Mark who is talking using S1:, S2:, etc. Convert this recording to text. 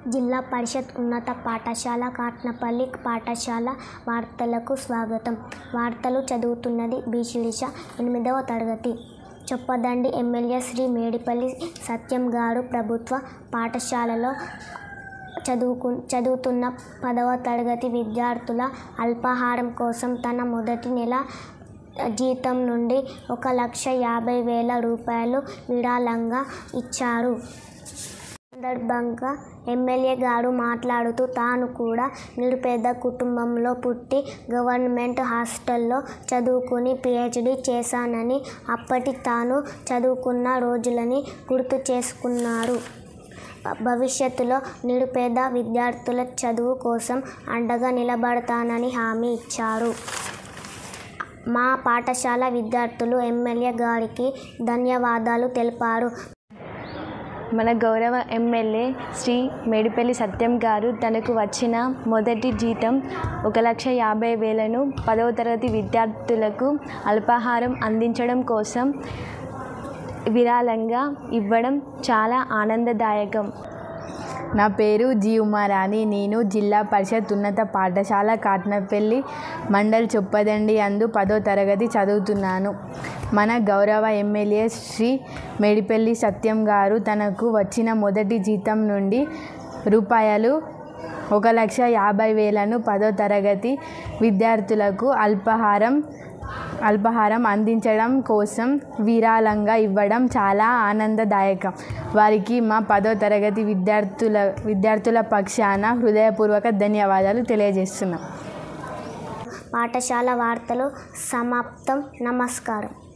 S1: జిల్లా పరిషత్ ఉన్నత పాఠశాల కాట్నపల్లి పాఠశాల వార్తలకు స్వాగతం వార్తలు చదువుతున్నది బి శిరీష ఎనిమిదవ తరగతి చొప్పదండి ఎమ్మెల్యే శ్రీ మేడిపల్లి సత్యం గారు ప్రభుత్వ పాఠశాలలో చదువుకు చదువుతున్న పదవ తరగతి విద్యార్థుల అల్పాహారం కోసం తన మొదటి నెల జీతం నుండి ఒక లక్ష యాభై వేల రూపాయలు విరాళంగా ఇచ్చారు సందర్భంగా ఎమ్మెల్యే గారు మాట్లాడుతూ తాను కూడా నిరుపేద కుటుంబంలో పుట్టి గవర్నమెంట్ హాస్టల్లో చదువుకుని పిహెచ్డి చేశానని అప్పటి తాను చదువుకున్న రోజులని గుర్తు చేసుకున్నారు భవిష్యత్తులో నిరుపేద విద్యార్థుల చదువు కోసం అండగా నిలబడతానని హామీ ఇచ్చారు మా పాఠశాల విద్యార్థులు ఎమ్మెల్యే గారికి ధన్యవాదాలు తెలిపారు
S2: మన గౌరవ ఎమ్మెల్యే శ్రీ మేడిపల్లి సత్యం గారు తనకు వచ్చిన మొదటి జీతం ఒక లక్ష యాభై వేలను పదవ తరగతి విద్యార్థులకు అల్పాహారం అందించడం కోసం విరాళంగా ఇవ్వడం చాలా ఆనందదాయకం
S3: నా పేరు జి ఉమారాణి నేను జిల్లా పరిషత్ ఉన్నత పాఠశాల కాట్నపల్లి మండల్ చొప్పదండి అందు పదో తరగతి చదువుతున్నాను మన గౌరవ ఎమ్మెల్యే శ్రీ మేడిపల్లి సత్యం గారు తనకు వచ్చిన మొదటి జీతం నుండి రూపాయలు ఒక లక్ష యాభై వేలను పదో తరగతి విద్యార్థులకు అల్పాహారం అల్పాహారం అందించడం కోసం విరాళంగా ఇవ్వడం చాలా ఆనందదాయకం వారికి మా పదో తరగతి విద్యార్థుల విద్యార్థుల పక్షాన హృదయపూర్వక ధన్యవాదాలు తెలియజేస్తున్నాం
S1: పాఠశాల వార్తలు సమాప్తం నమస్కారం